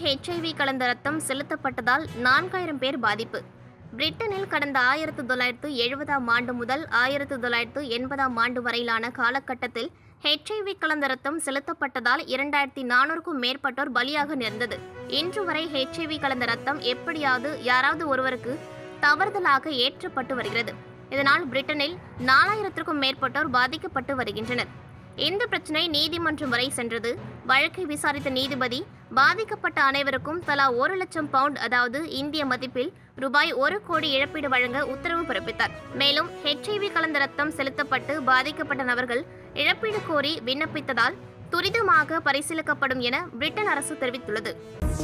HIV கலந்த ரத்தம் செலுத்தப்பட்டதால் நான்காயிரம் பேர் பாதிப்பு பிரிட்டனில் கடந்த ஆயிரத்து தொள்ளாயிரத்து எழுபதாம் ஆண்டு முதல் ஆயிரத்து தொள்ளாயிரத்து எண்பதாம் ஆண்டு வரையிலான காலகட்டத்தில் ஹெச்ஐவி கலந்த ரத்தம் செலுத்தப்பட்டதால் இரண்டாயிரத்தி நானூறுக்கும் மேற்பட்டோர் பலியாக நேர்ந்தது இன்று வரை ஹெச்ஐவி கலந்த ரத்தம் எப்படியாவது யாராவது ஒருவருக்கு தவறுதலாக ஏற்றப்பட்டு வருகிறது இதனால் பிரிட்டனில் நாலாயிரத்திற்கும் மேற்பட்டோர் பாதிக்கப்பட்டு வருகின்றனர் இந்த பிரச்சனை நீதிமன்றம் வரை சென்றது வழக்கை விசாரித்த நீதிபதி பாதிக்கப்பட்ட அனைவருக்கும் தலா ஒரு லட்சம் பவுண்ட் அதாவது இந்திய மதிப்பில் ரூபாய் ஒரு கோடி இழப்பீடு வழங்க உத்தரவு பிறப்பித்தார் மேலும் ஹெச்ஐவி கலந்த ரத்தம் செலுத்தப்பட்டு பாதிக்கப்பட்ட நபர்கள் இழப்பீடு கோரி விண்ணப்பித்ததால் துரிதமாக பரிசீலிக்கப்படும் என பிரிட்டன் அரசு தெரிவித்துள்ளது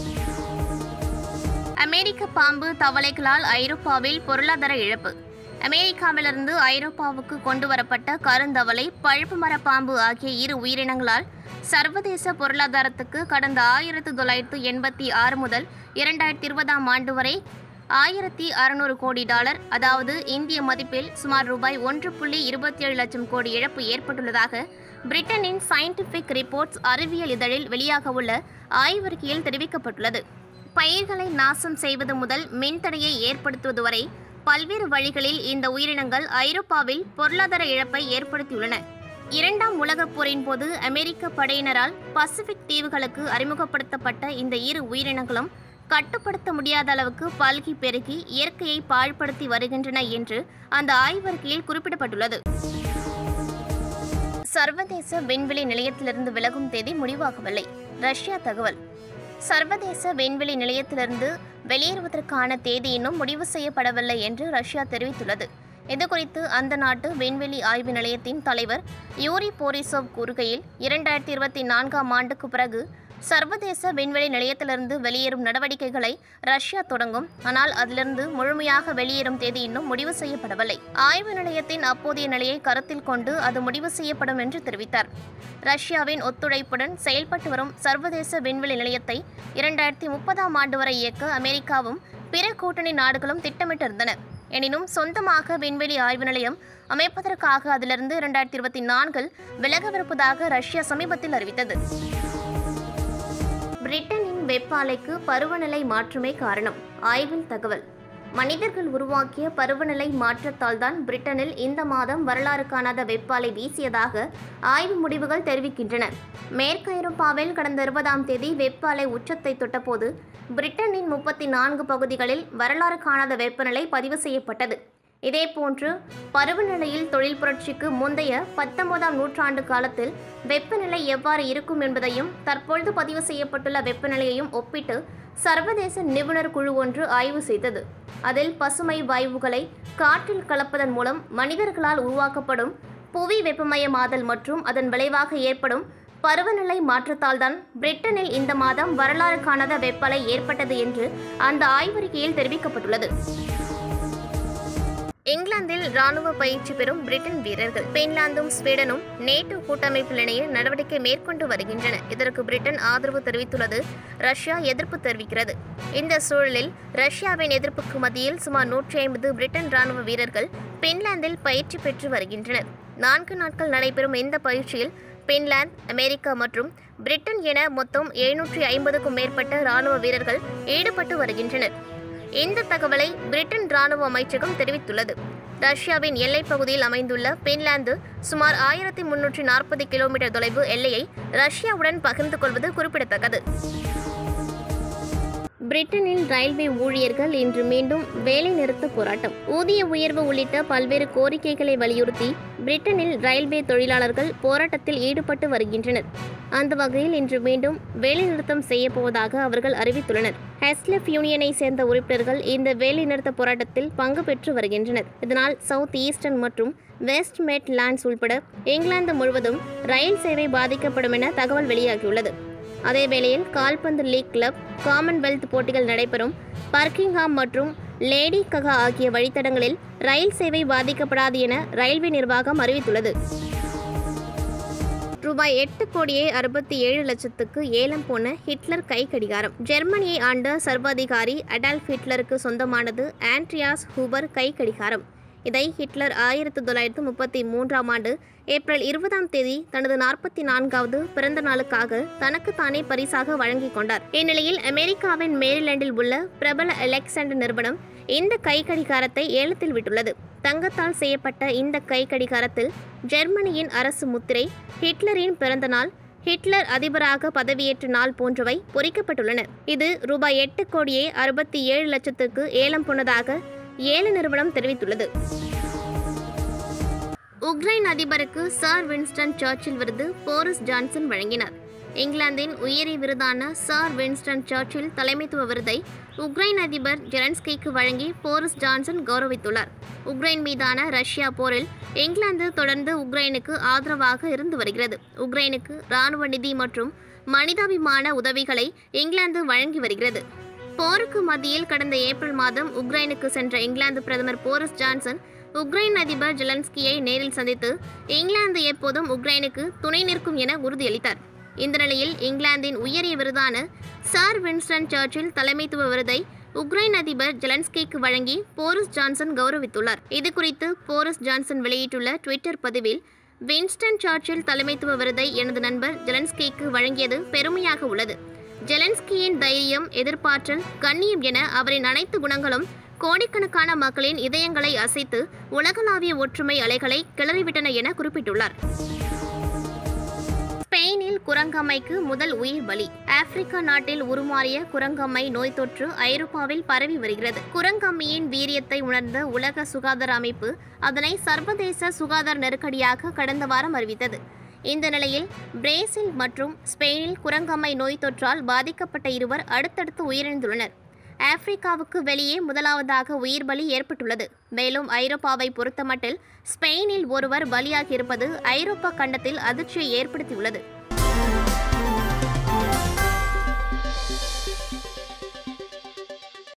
அமெரிக்க பாம்பு தவளைகளால் ஐரோப்பாவில் பொருளாதார இழப்பு அமெரிக்காவிலிருந்து ஐரோப்பாவுக்கு கொண்டு வரப்பட்ட கருந்தவளை பழுப்பு மர பாம்பு ஆகிய இரு உயிரினங்களால் சர்வதேச பொருளாதாரத்துக்கு கடந்த ஆயிரத்து தொள்ளாயிரத்து எண்பத்தி ஆறு முதல் இரண்டாயிரத்தி இருபதாம் ஆண்டு வரை ஆயிரத்தி அறுநூறு கோடி டாலர் அதாவது இந்திய மதிப்பில் சுமார் ரூபாய் ஒன்று புள்ளி இருபத்தி ஏழு லட்சம் கோடி இழப்பு ஏற்பட்டுள்ளதாக பிரிட்டனின் சயின்டிஃபிக் ரிப்போர்ட்ஸ் அறிவியல் இதழில் வெளியாகவுள்ள ஆய்வறிக்கையில் தெரிவிக்கப்பட்டுள்ளது பயிர்களை நாசம் செய்வது முதல் மின்தடையை ஏற்படுத்துவது வரை பல்வேறு வழிகளில் இந்த உயிரினங்கள் ஐரோப்பாவில் பொருளாதார இழப்பை ஏற்படுத்தியுள்ளன இரண்டாம் உலகப் போரின் போது அமெரிக்க படையினரால் பசிபிக் தீவுகளுக்கு அறிமுகப்படுத்தப்பட்ட இந்த இரு உயிரினங்களும் கட்டுப்படுத்த முடியாத அளவுக்கு பல்கி பெருகி இயற்கையை பாழ்படுத்தி வருகின்றன என்று அந்த ஆய்வறிக்கையில் குறிப்பிடப்பட்டுள்ளது சர்வதேச விண்வெளி நிலையத்திலிருந்து விலகும் தேதி முடிவாகவில்லை ரஷ்யா தகவல் சர்வதேச விண்வெளி நிலையத்திலிருந்து வெளியேறுவதற்கான தேதி இன்னும் முடிவு செய்யப்படவில்லை என்று ரஷ்யா தெரிவித்துள்ளது இதுகுறித்து அந்த நாட்டு விண்வெளி ஆய்வு நிலையத்தின் தலைவர் யூரி போரிசோவ் கூறுகையில் இரண்டாயிரத்தி இருபத்தி நான்காம் ஆண்டுக்கு பிறகு சர்வதேச விண்வெளி நிலையத்திலிருந்து வெளியேறும் நடவடிக்கைகளை ரஷ்யா தொடங்கும் ஆனால் அதிலிருந்து முழுமையாக வெளியேறும் தேதி இன்னும் முடிவு செய்யப்படவில்லை ஆய்வு நிலையத்தின் அப்போதைய நிலையை கருத்தில் கொண்டு அது முடிவு செய்யப்படும் என்று தெரிவித்தார் ரஷ்யாவின் ஒத்துழைப்புடன் செயல்பட்டு வரும் சர்வதேச விண்வெளி நிலையத்தை இரண்டாயிரத்தி முப்பதாம் ஆண்டு வரை இயக்க அமெரிக்காவும் பிற கூட்டணி நாடுகளும் திட்டமிட்டிருந்தன எனினும் சொந்தமாக விண்வெளி ஆய்வு நிலையம் அமைப்பதற்காக அதிலிருந்து இரண்டாயிரத்தி இருபத்தி நான்கில் விலகவிருப்பதாக ரஷ்யா சமீபத்தில் அறிவித்தது பிரிட்டனின் வெப்ப அலைக்கு பருவநிலை மாற்றமே காரணம் ஆய்வில் தகவல் மனிதர்கள் உருவாக்கிய பருவநிலை மாற்றத்தால் தான் பிரிட்டனில் இந்த மாதம் வரலாறு காணாத வெப்ப அலை வீசியதாக ஆய்வு முடிவுகள் தெரிவிக்கின்றன மேற்கு ஐரோப்பாவில் கடந்த இருபதாம் தேதி வெப்ப அலை உச்சத்தை தொட்டபோது பிரிட்டனின் முப்பத்தி நான்கு பகுதிகளில் வரலாறு காணாத வெப்பநிலை பதிவு செய்யப்பட்டது இதேபோன்று பருவநிலையில் தொழில் புரட்சிக்கு முந்தைய பத்தொன்பதாம் நூற்றாண்டு காலத்தில் வெப்பநிலை எவ்வாறு இருக்கும் என்பதையும் தற்பொழுது பதிவு செய்யப்பட்டுள்ள வெப்பநிலையையும் ஒப்பிட்டு சர்வதேச நிபுணர் குழு ஒன்று ஆய்வு செய்தது அதில் பசுமை வாயுகளை காற்றில் கலப்பதன் மூலம் மனிதர்களால் உருவாக்கப்படும் புவி வெப்பமயமாதல் மற்றும் அதன் விளைவாக ஏற்படும் பருவநிலை மாற்றத்தால் தான் பிரிட்டனில் இந்த மாதம் வரலாறு காணாத வெப்பலை ஏற்பட்டது என்று அந்த ஆய்வறிக்கையில் தெரிவிக்கப்பட்டுள்ளது இங்கிலாந்தில் ராணுவ பயிற்சி பெறும் பிரிட்டன் வீரர்கள் பின்லாந்தும் ஸ்வீடனும் நேட்டோ கூட்டமைப்பில் இணைய நடவடிக்கை மேற்கொண்டு வருகின்றன இதற்கு பிரிட்டன் ஆதரவு தெரிவித்துள்ளது ரஷ்யா எதிர்ப்பு தெரிவிக்கிறது இந்த சூழலில் ரஷ்யாவின் எதிர்ப்புக்கு மத்தியில் சுமார் நூற்றி ஐம்பது பிரிட்டன் ராணுவ வீரர்கள் பின்லாந்தில் பயிற்சி பெற்று வருகின்றனர் நான்கு நாட்கள் நடைபெறும் இந்த பயிற்சியில் பின்லாந்து அமெரிக்கா மற்றும் பிரிட்டன் என மொத்தம் எழுநூற்றி ஐம்பதுக்கும் மேற்பட்ட ராணுவ வீரர்கள் ஈடுபட்டு வருகின்றனர் இந்த தகவலை பிரிட்டன் ராணுவ அமைச்சகம் தெரிவித்துள்ளது ரஷ்யாவின் எல்லைப் பகுதியில் அமைந்துள்ள பின்லாந்து சுமார் ஆயிரத்தி முன்னூற்றி நாற்பது கிலோமீட்டர் தொலைவு எல்லையை ரஷ்யாவுடன் பகிர்ந்து கொள்வது குறிப்பிடத்தக்கது பிரிட்டனில் ரயில்வே ஊழியர்கள் இன்று மீண்டும் வேலை நிறுத்த போராட்டம் ஊதிய உயர்வு உள்ளிட்ட பல்வேறு கோரிக்கைகளை வலியுறுத்தி பிரிட்டனில் ரயில்வே தொழிலாளர்கள் போராட்டத்தில் ஈடுபட்டு வருகின்றனர் அந்த வகையில் இன்று மீண்டும் வேலைநிறுத்தம் செய்யப்போவதாக அவர்கள் அறிவித்துள்ளனர் ஹெஸ்லெஃப் யூனியனை சேர்ந்த உறுப்பினர்கள் இந்த வேலைநிறுத்த போராட்டத்தில் பங்கு பெற்று வருகின்றனர் இதனால் சவுத் ஈஸ்டர்ன் மற்றும் வெஸ்ட் மேட்லாண்ட்ஸ் உள்பட இங்கிலாந்து முழுவதும் ரயில் சேவை பாதிக்கப்படும் என தகவல் வெளியாகியுள்ளது அதே வேளையில் கால்பந்து லீக் கிளப் காமன்வெல்த் போட்டிகள் நடைபெறும் பர்க்கிங்ஹாம் மற்றும் லேடி ககா ஆகிய வழித்தடங்களில் ரயில் சேவை பாதிக்கப்படாது என ரயில்வே நிர்வாகம் அறிவித்துள்ளது ரூபாய் எட்டு கோடியே அறுபத்தி ஏழு லட்சத்துக்கு ஏலம் போன ஹிட்லர் கை கடிகாரம் ஜெர்மனியை ஆண்ட சர்வாதிகாரி அடால்ஃப் ஹிட்லருக்கு சொந்தமானது ஆண்ட்ரியாஸ் ஹூபர் கை கடிகாரம் இதை ஹிட்லர் ஆயிரத்து தொள்ளாயிரத்து முப்பத்தி மூன்றாம் ஆண்டு ஏப்ரல் இருபதாம் தேதி தனது நாற்பத்தி நான்காவது பிறந்த நாளுக்காக தனக்குத்தானே பரிசாக வழங்கிக் கொண்டார் இந்நிலையில் அமெரிக்காவின் மேரிலாண்டில் உள்ள பிரபல அலெக்சாண்டர் நிறுவனம் இந்த கை கடிகாரத்தை ஏலத்தில் விட்டுள்ளது தங்கத்தால் செய்யப்பட்ட இந்த கை கடிகாரத்தில் ஜெர்மனியின் அரசு முத்திரை ஹிட்லரின் பிறந்த நாள் ஹிட்லர் அதிபராக பதவியேற்ற நாள் போன்றவை பொறிக்கப்பட்டுள்ளன இது ரூபாய் எட்டு கோடியே அறுபத்தி ஏழு லட்சத்துக்கு ஏலம் போனதாக ஏல நிறுவனம் தெரிவித்துள்ளது உக்ரைன் அதிபருக்கு சர் வின்ஸ்டன் சர்ச்சில் விருது போரிஸ் ஜான்சன் வழங்கினார் இங்கிலாந்தின் உயரிய விருதான சர் வின்ஸ்டன் சர்ச்சில் தலைமைத்துவ விருதை உக்ரைன் அதிபர் ஜெலன்ஸ்கிக்கு வழங்கி போரிஸ் ஜான்சன் கௌரவித்துள்ளார் உக்ரைன் மீதான ரஷ்யா போரில் இங்கிலாந்து தொடர்ந்து உக்ரைனுக்கு ஆதரவாக இருந்து வருகிறது உக்ரைனுக்கு இராணுவ நிதி மற்றும் மனிதாபிமான உதவிகளை இங்கிலாந்து வழங்கி வருகிறது போருக்கு மத்தியில் கடந்த ஏப்ரல் மாதம் உக்ரைனுக்கு சென்ற இங்கிலாந்து பிரதமர் போரிஸ் ஜான்சன் உக்ரைன் அதிபர் ஜெலன்ஸ்கியை நேரில் சந்தித்து இங்கிலாந்து எப்போதும் உக்ரைனுக்கு துணை நிற்கும் என உறுதியளித்தார் இந்த நிலையில் இங்கிலாந்தின் உயரிய விருதான சார் வின்ஸ்டன் சர்ச்சில் தலைமைத்துவ விருதை உக்ரைன் அதிபர் ஜெலன்ஸ்கிக்கு வழங்கி போரிஸ் ஜான்சன் கௌரவித்துள்ளார் இது குறித்து போரிஸ் ஜான்சன் வெளியிட்டுள்ள ட்விட்டர் பதிவில் வின்ஸ்டன் சர்ச்சில் தலைமைத்துவ விருதை எனது நண்பர் ஜெலன்ஸ்கிக்கு வழங்கியது பெருமையாக உள்ளது ஜெலன்ஸ்கியின் தைரியம் எதிர்ப்பாற்றல் கண்ணியம் என அவரின் அனைத்து குணங்களும் கோடிக்கணக்கான மக்களின் இதயங்களை அசைத்து உலகளாவிய ஒற்றுமை அலைகளை கிளறிவிட்டன என குறிப்பிட்டுள்ளார் ஸ்பெயினில் குரங்கம்மைக்கு முதல் உயிர் பலி ஆப்பிரிக்கா நாட்டில் உருமாறிய குரங்கம்மை நோய் தொற்று ஐரோப்பாவில் பரவி வருகிறது குரங்கம்மியின் வீரியத்தை உணர்ந்த உலக சுகாதார அமைப்பு அதனை சர்வதேச சுகாதார நெருக்கடியாக கடந்த வாரம் அறிவித்தது இந்த நிலையில் பிரேசில் மற்றும் ஸ்பெயினில் குரங்கம்மை நோய் தொற்றால் பாதிக்கப்பட்ட இருவர் அடுத்தடுத்து உயிரிழந்துள்ளனர் ஆப்பிரிக்காவுக்கு வெளியே முதலாவதாக உயிர் பலி ஏற்பட்டுள்ளது மேலும் ஐரோப்பாவை பொறுத்தமட்டில் ஸ்பெயினில் ஒருவர் பலியாகியிருப்பது ஐரோப்பா கண்டத்தில் அதிர்ச்சியை ஏற்படுத்தியுள்ளது